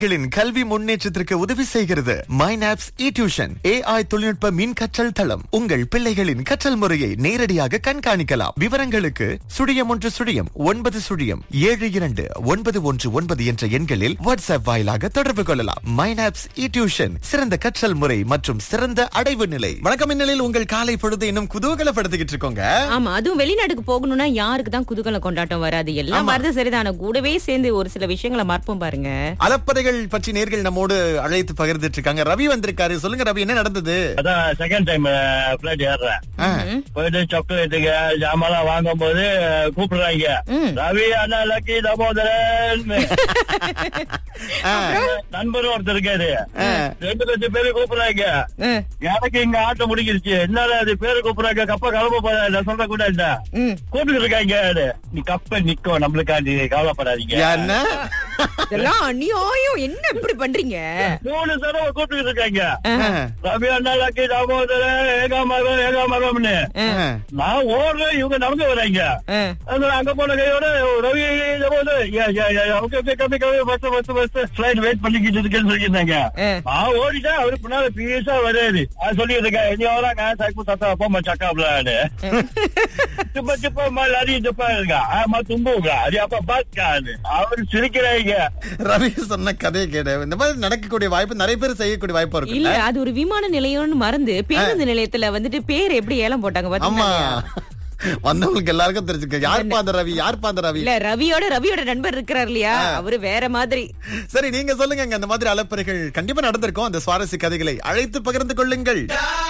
களின் கல்வி முன்னேற்றத்திற்கு உதவி செய்கிறது மைனாப்ஸ் இ டியூஷன் ஏஐ தொழில்நுட்ப மின் கற்றல் தளம் உங்கள் பிள்ளைகளின் கற்றல் முறையை நேரடியாக கண்காணிக்கலாம் விவரங்களுக்கு சுழியம் ஒன்று சுழியம் ஒன்பது சுழியம் ஏழு இரண்டு ஒன்பது ஒன்று ஒன்பது என்ற எண்களில் வாட்ஸ்அப் வாயிலாக தொடர்பு கொள்ளலாம் மைனாப்ஸ் இ டியூஷன் சிறந்த கற்றல் முறை மற்றும் சிறந்த அடைவு நிலை வணக்கம் இந்நிலையில் உங்கள் காலை பொழுது இன்னும் குதூகலப்படுத்திக்கிட்டு இருக்கோங்க ஆமா அதுவும் வெளிநாட்டுக்கு போகணும்னா யாருக்கு தான் குதூகல கொண்டாட்டம் வராது எல்லாம் வருது சரிதான கூடவே சேர்ந்து ஒரு சில விஷயங்களை மறப்போம் பாருங்க அலப்பறைகள் பற்றி நேர்கள் நம்மோடு அழைத்து பகிர்ந்துட்டு இருக்காங்க ரவி வந்திருக்காரு சொல்லுங்க ரவி என்ன நடந்தது அதான் செகண்ட் டைம் பிளைட் ஏறுறேன் ஆ. போயிட்டு சாக்லேட்டுக்கு ஜாமான் வாங்கும் போது கூப்பிடுறாங்க ம். ரவி அண்ணா லக்கி தாமோதரன் ஆ. நண்பர் ஒருத்தர் இருக்காரு ஆ. ரெண்டு லட்சம் பேரு கூப்பிடுறாங்க ம், எனக்கு இங்க ஆட்டம் முடிஞ்சிருச்சு என்னால அது பேரு கூப்பிடுறாங்க கப்ப கிளம்ப போற நான் சொல்ற கூட இல்ல ம். கூப்பிட்டு இருக்காங்க நீ கப்ப நிக்கும் நம்மளுக்காண்டி கவலைப்படாதீங்க என்ன இதெல்லாம் அநியாயம் என்ன இப்படி பண்றீங்க மூணு தடவை கூப்பிட்டு இருக்காங்க ஆ. ரவி அண்ணா லக்கி தாமோதரன் ஏகாமரம் ஏகாமரம்னு ஆ. நான் ஓடுறேன் இவங்க நடந்து வராங்க ஆ, அதனால அங்க போன கையோட ரவி போது ஓகே ஓகே கம்மி கம்மி bus bus bus flight wait பண்ணிக்கிட்டு இருக்கேன்னு சொல்லியிருந்தாங்க ஆ. நான் ஓடிட்டேன் அவரு பின்னால பீஸா வராது அது சொல்லிட்டு இருக்கேன் இனி வராங்க சைக்கு தத்தா போமா சக்காப்லான்னு சும்மா சும்மா லரி சுப்பா இருக்கா ஆமா தும்புங்க அது அப்ப பாத்துக்காது அவரு சிரிக்கிறாங்க ரவி சொன்ன கதையை கேடு இந்த மாதிரி நடக்கக்கூடிய வாய்ப்பு நிறைய பேர் செய்யக்கூடிய வாய்ப்பு இல்ல இருக்குல்ல அது ஒரு விமான நிலையம்னு மறந்து பேருந்து நிலையத்துல வந்துட்டு பேர் எப்படி ஏலம் போட்டாங்க ஆமா பாத்தீங்களா வந்தவங்களுக்கு எல்லாருக்கும் தெரிஞ்சுக்க யார்ப்பா அந்த ரவி யார்ப்பா அந்த ரவி இல்ல ரவியோட ரவியோட நண்பர் இருக்கிறார் இல்லையா அவரு வேற மாதிரி சரி நீங்க சொல்லுங்க அந்த மாதிரி அலப்பறைகள் கண்டிப்பா நடந்திருக்கும் அந்த சுவாரஸ்ய கதைகளை அழைத்து பகிர்ந்து கொள்ளுங்கள்